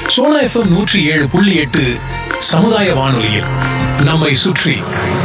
Sona FM நூற்றி ஏழு புள்ளி எட்டு சமுதாய வானொலியில் நம்மை சுற்றி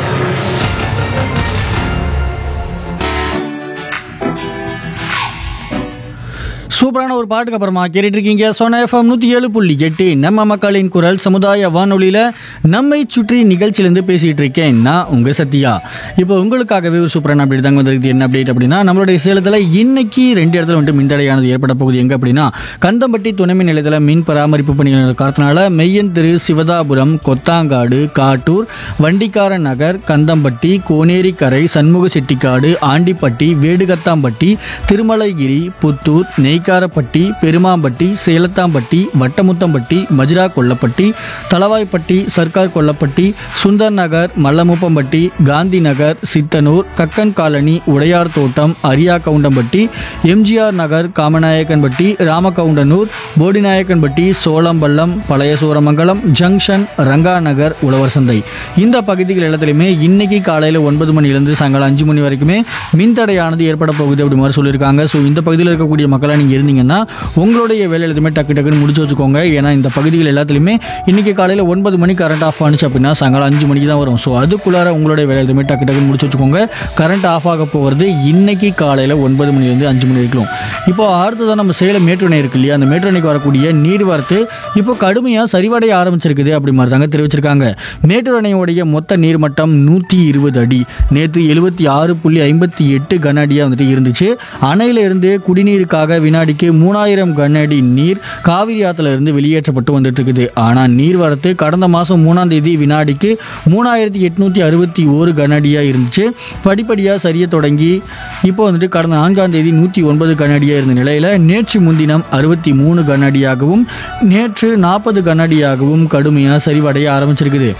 சூப்பரான ஒரு பாட்டுக்கு அப்புறமா கேட்டுட்டு இருக்கீங்க சோனா எஃப்எம் நூற்றி ஏழு புள்ளி எட்டு நம்ம மக்களின் குரல் சமுதாய வானொலியில் நம்மை சுற்றி நிகழ்ச்சியிலேருந்து பேசிகிட்டு இருக்கேன் நான் உங்கள் சத்யா இப்போ உங்களுக்காகவே ஒரு சூப்பரான அப்டேட் தாங்க வந்திருக்கு என்ன அப்டேட் அப்படின்னா நம்மளுடைய சேலத்தில் இன்னைக்கு ரெண்டு இடத்துல வந்துட்டு மின்தடையானது ஏற்பட போகுது எங்கே அப்படின்னா கந்தம்பட்டி துணைமின் நிலையத்தில் மின் பராமரிப்பு பணிகள் காரணத்தினால மெய்யன் திரு சிவதாபுரம் கொத்தாங்காடு காட்டூர் வண்டிக்கார நகர் கந்தம்பட்டி கோனேரிக்கரை சண்முக செட்டிக்காடு ஆண்டிப்பட்டி வேடுகத்தாம்பட்டி திருமலைகிரி புத்தூர் நெய்க்காரப்பட்டி பெருமாம்பட்டி சேலத்தாம்பட்டி வட்டமுத்தம்பட்டி மஜ்ரா கொல்லப்பட்டி தளவாய்ப்பட்டி சர்க்கார் கொல்லப்பட்டி சுந்தர் நகர் மல்லமுப்பம்பட்டி காந்தி நகர் சித்தனூர் கக்கன் காலனி உடையார் தோட்டம் அரியா கவுண்டம்பட்டி எம்ஜிஆர் நகர் காமநாயக்கன்பட்டி ராமகவுண்டனூர் போடிநாயக்கன்பட்டி சோளம்பள்ளம் பழைய சூரமங்கலம் ஜங்ஷன் ரங்கா நகர் உழவர் சந்தை இந்த பகுதிகள் எல்லாத்துலையுமே இன்னைக்கு காலையில் ஒன்பது மணிலேருந்து சாயங்காலம் அஞ்சு மணி வரைக்குமே மின்தடையானது ஏற்பட போகுது அப்படி மாதிரி சொல்லியிருக்காங்க ஸோ இந்த பகுதியில் இருக்கக்கூடிய மக்களாக நீங்கள் இருந்தீங்கன்னா உங்களுடைய வேலை எல்லாத்தையுமே டக்கு டக்குன்னு முடிச்சு வச்சுக்கோங்க ஏன்னா இந்த பகுதிகள் எல்லாத்துலையுமே இன்னைக்கு காலையில் ஒன்பது மணி கரண்ட் ஆஃப் ஆனிச்சு அப்படின்னா சாயங்காலம் அஞ்சு மணிக்கு தான் வரும் ஸோ அதுக்குள்ளார உங்களுடைய வேலை எல்லாத்தையுமே டக்கு டக்குன்னு முடிச்சு வச்சுக்கோங்க கரண்ட் ஆஃப் ஆக போகிறது இன்னைக்கு காலையில் ஒன்பது மணிலேருந்து அஞ்சு மணி வரைக்கும் இப்போ அடுத்ததான் நம்ம சேலம் மேட்டுணை இருக்கு இல்லையா அந்த மேட்டுணைக்கு வரக்கூடிய நீர்வரத்து இப்போ கடுமையாக சரிவடைய ஆரம்பிச்சிருக்குது அப்படி மாதிரி தாங்க தெரிவிச்சிருக்காங்க மேட்டூர் அணையோடைய மொத்த நீர்மட்டம் நூற்றி இருபது அடி நேற்று எழுபத்தி ஆறு புள்ளி ஐம்பத்தி எட்டு கன அடியாக வந்துட்டு இருந்துச்சு அணையில இருந்து குடிநீருக்காக வினாடிக்கு மூணாயிரம் கன அடி நீர் காவிரி ஆற்றுல இருந்து வெளியேற்றப்பட்டு வந்துட்டு இருக்குது ஆனால் நீர்வரத்து கடந்த மாதம் மூணாம் தேதி வினாடிக்கு மூணாயிரத்தி எட்நூற்றி அறுபத்தி ஒரு கன அடியாக இருந்துச்சு படிப்படியாக சரிய தொடங்கி இப்போ வந்துட்டு கடந்த நான்காம் தேதி நூற்றி ஒன்பது கன அடியாக இருந்த நிலையில் நேற்று முன்தினம் அறுபத்தி மூணு கன அடியாகவும் நேற்று நாற்பது கன அடியாகவும் கடுமையாக சரிவடைய ஆரம்பிச்சிருக்குது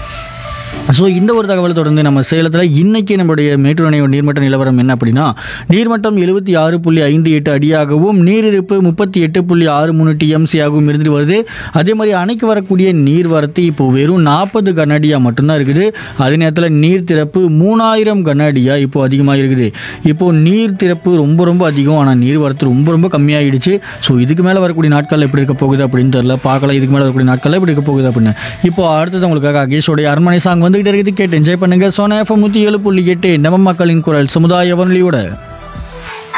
ஸோ இந்த ஒரு தகவலை தொடர்ந்து நம்ம சேலத்தில் இன்னைக்கு நம்மளுடைய மேட்டூர் அணையோட நீர்மட்ட நிலவரம் என்ன அப்படின்னா நீர்மட்டம் எழுபத்தி ஆறு புள்ளி ஐந்து எட்டு அடியாகவும் நீரிருப்பு முப்பத்தி எட்டு புள்ளி ஆறு மூணு டிஎம்சியாகவும் இருந்துட்டு வருது அதே மாதிரி அணைக்கு வரக்கூடிய நீர்வரத்து இப்போ வெறும் நாற்பது கன அடியாக மட்டும்தான் இருக்குது அதே நேரத்தில் நீர் திறப்பு மூணாயிரம் கன அடியாக இப்போ அதிகமாக இருக்குது இப்போ நீர் திறப்பு ரொம்ப ரொம்ப அதிகம் ஆனால் நீர்வரத்து ரொம்ப ரொம்ப கம்மியாயிடுச்சு ஸோ இதுக்கு மேலே வரக்கூடிய நாட்கள் எப்படி இருக்க போகுது அப்படின்னு தெரியல பார்க்கலாம் இதுக்கு மேலே வரக்கூடிய நாட்கள் எப்படி இருக்க போகுது அப்படின்னு இப்போ அடுத்தது உங்களுக்காக அகேஷோடைய அரண்மனை சாங் வந்துகிட்டு இருக்குது கேட்டு என்ஜாய் பண்ணுங்க சோனா எஃப்எம் நூற்றி ஏழு புள்ளி எட்டு நம்ம மக்களின் குரல் சமுதாய வானொலியோட